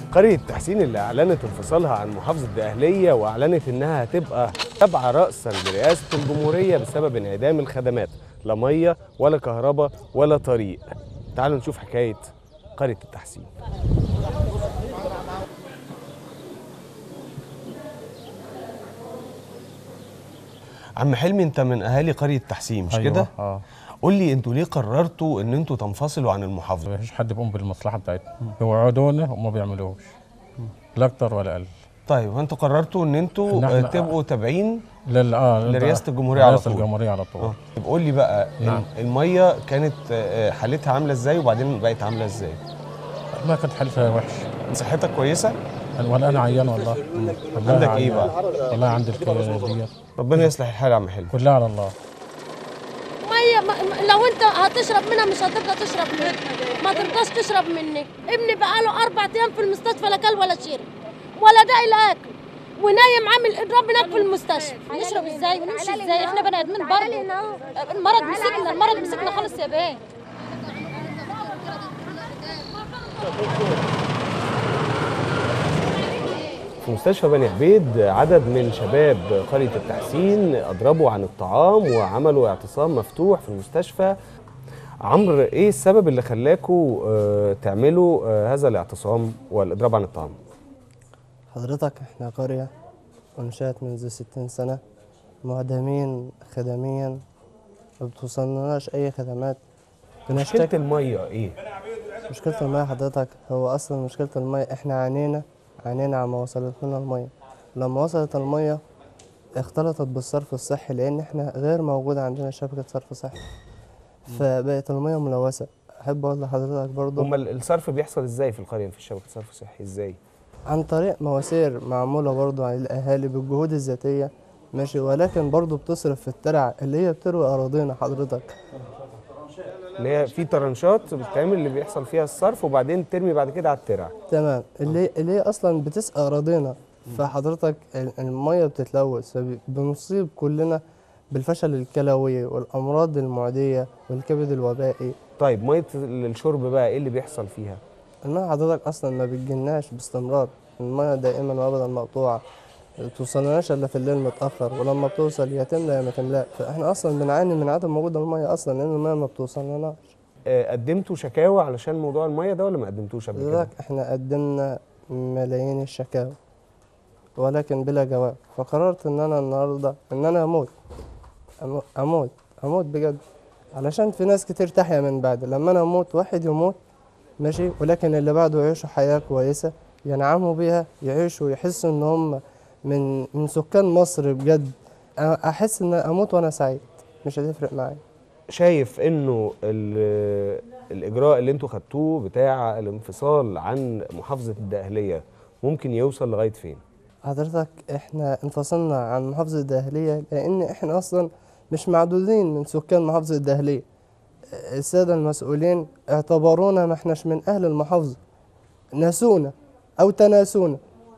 قرية تحسين اللي أعلنت انفصالها عن محافظة الدقهلية وأعلنت إنها هتبقى تابعة رأسا لرئاسة الجمهورية بسبب انعدام الخدمات لا مية ولا كهرباء ولا طريق تعالوا نشوف حكاية قرية التحسين عم حلمي انت من اهالي قريه تحسين مش أيوة، كده اه قول لي انتوا ليه قررتوا ان انتوا تنفصلوا عن المحافظه مفيش حد بيقوم بالمصلحه بتاعتنا بيوعدونا وما بيعملوش لا اكتر ولا اقل طيب انتوا قررتوا ان انتوا إن آه، إحنا- تبقوا تابعين لل اه لرئاسة الجمهورية على رئاسة طول. الجمهوريه على طول اه طب قول لي بقى نعم. ال- الميه كانت آه، حالتها عامله ازاي وبعدين بقت عامله ازاي ما كانت حالتها وحش صحتك كويسه ولا انا عيان والله والله عندك إيه عيان. بقى؟ والله عندي الكلى دي ربنا يصلح الحال يا عم حلمي كلها على الله ميه ما- ما- لو انت هتشرب منها مش هترضى تشرب منها ما ترضاش تشرب مني ابني بقاله اربع ايام في المستشفى لا كل ولا شرب ولا داعي لاكل ونايم عامل اضراب هناك في المستشفى نشرب ازاي ونمشي ازاي احنا بني ادمين برضه المرض مسكنا المرض مسكنا خالص يا بيه في مستشفى بني عبيد عدد من شباب قريه التحسين اضربوا عن الطعام وعملوا اعتصام مفتوح في المستشفى عمرو ايه السبب اللي خلاكوا آه، تعملوا آه، هذا الاعتصام والاضراب عن الطعام حضرتك احنا قرية انشأت منذ ستين سنة معدمين خدميا ما بتوصلناش أي خدمات مشكله بنشتكي الميه ايه مشكلة المية حضرتك هو أصلا مشكلة المية احنا عانينا عانينا عما وصلت لنا المية لما وصلت المية اختلطت بالصرف الصحي لأن احنا غير موجود عندنا شبكة صرف صحي فبقت المية ملوثة أحب أقول لحضرتك برضو امال الصرف بيحصل ازاي في القريه في شبكه صرف صحي ازاي عن طريق مواسير معمولة برضو على الأهالي بالجهود الذاتية ماشي ولكن برضو بتصرف في الترع اللي هي بتروي أراضينا حضرتك اللي هي في طرنشات بتتعمل اللي بيحصل فيها الصرف وبعدين ترمي بعد كده على الترع تمام اللي اللي هي أصلا بتسقى أراضينا فحضرتك ال- المية بتتلوث فبنصيب كلنا بالفشل الكلوي والأمراض المعدية والكبد الوبائي طيب ميه الشرب بقى ايه اللي بيحصل فيها المية حضرتك أصلا ما بتجيلناش باستمرار المية دائما وأبدا مقطوعة توصلناش إلا في الليل متأخر ولما بتوصل يا تملى يا ما تملاش فإحنا أصلا بنعاني من عدم وجود المية أصلا لأن المية ما بتوصلناش آه، قدمتوا شكاوى علشان موضوع الميه ده ولا ما قدمتوش قبل كده حضرتك إحنا قدمنا ملايين الشكاوى ولكن بلا جواب فقررت إن أنا النهاردة إن أنا أموت أمو- أموت أموت بجد علشان في ناس كتير تحيا من بعد لما أنا أموت واحد يموت ماشي ولكن اللي بعده يعيشوا حياة كويسة ينعموا بيها يعيشوا ويحسوا إن هم من من سكان مصر بجد أ- أحس إن أموت وأنا سعيد مش هتفرق معايا شايف انه ال- الاجراء اللي انتوا خدتوه بتاع الانفصال عن محافظه الدقهليه ممكن يوصل لغايه فين حضرتك احنا انفصلنا عن محافظة الدهلية لأن احنا أصلا مش معدودين من سكان محافظة الدهلية السادة المسؤولين اعتبرونا ما احناش من أهل المحافظة ناسونا أو تناسونا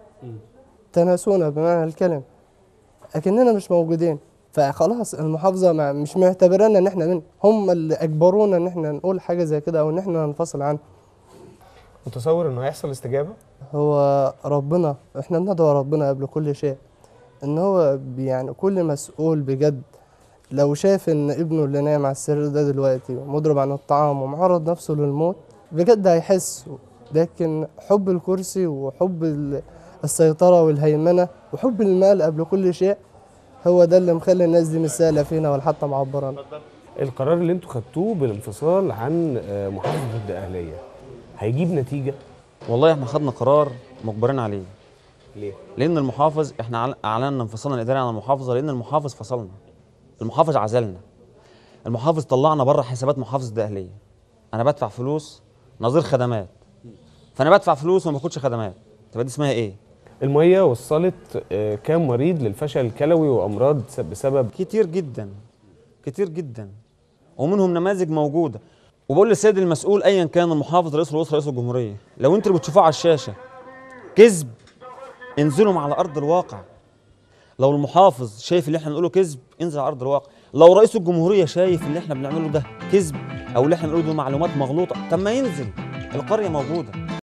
تناسونا بمعنى الكلمة لكننا مش موجودين فخلاص المحافظة ما مش معتبرانا ان احنا من هم اللي اجبرونا ان احنا نقول حاجة زي كده او ان احنا ننفصل عنه متصور انه هيحصل استجابه هو ربنا احنا بندعو ربنا قبل كل شيء ان هو بي- يعني كل مسؤول بجد لو شاف ان ابنه اللي نايم على السرير ده دلوقتي ومضرب عن الطعام ومعرض نفسه للموت بجد هيحس لكن حب الكرسي وحب ال- السيطرة والهيمنة وحب المال قبل كل شيء هو ده اللي مخلي الناس دي مسالة فينا ولا حتى معبرانا القرار اللي انتوا خدتوه بالانفصال عن آه، محافظه الدقهليه هيجيب نتيجه والله احنا خدنا قرار مجبرين عليه ليه لان المحافظ احنا أعل- اعلنا انفصالنا الاداري عن المحافظه لان المحافظ فصلنا المحافظ عزلنا المحافظ طلعنا بره حسابات محافظه الدقهليه انا بدفع فلوس نظير خدمات فانا بدفع فلوس وما باخدش خدمات تبقى دي اسمها ايه الميه وصلت آه، كام مريض للفشل الكلوي وامراض س- بسبب كتير جدا كتير جدا ومنهم نماذج موجوده وبقول للسيد المسؤول ايا كان المحافظ رئيس الوزراء رئيس الجمهوريه لو انتوا اللي بتشوفوه على الشاشه كذب انزلوا على ارض الواقع لو المحافظ شايف اللي احنا بنقوله كذب انزل على ارض الواقع لو رئيس الجمهوريه شايف اللي احنا بنعمله ده كذب او اللي احنا بنقوله ده معلومات مغلوطه طب ما ينزل القريه موجوده